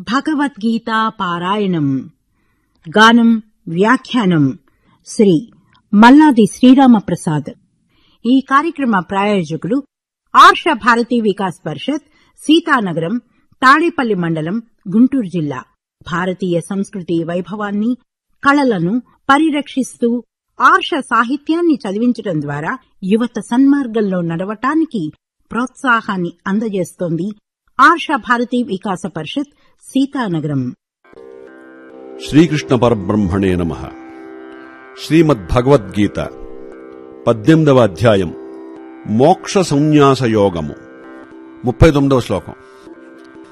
భగవద్గీతా పారాయణం గానం వ్యాఖ్యానం శ్రీ మల్లాది శ్రీరామప్రసాద్ ఈ కార్యక్రమ ప్రాయోజకులు ఆర్ష భారతీ వికాస్ పరిషత్ సీతానగరం తాడేపల్లి మండలం గుంటూరు జిల్లా భారతీయ సంస్కృతి వైభవాన్ని కళలను పరిరక్షిస్తూ ఆర్ష సాహిత్యాన్ని చదివించడం ద్వారా యువత సన్మార్గంలో నడవటానికి ప్రోత్సాహాన్ని అందజేస్తోంది ఆర్ష భారతీ వికాస పరిషత్ సీతానగరం శ్రీకృష్ణ పరబ్రహ్మణే నమ శ్రీమద్భగవద్గీత పద్దెనిమిదవ అధ్యాయం మోక్ష సంన్యాస యోగము ముప్పై తొమ్మిదవ శ్లోకం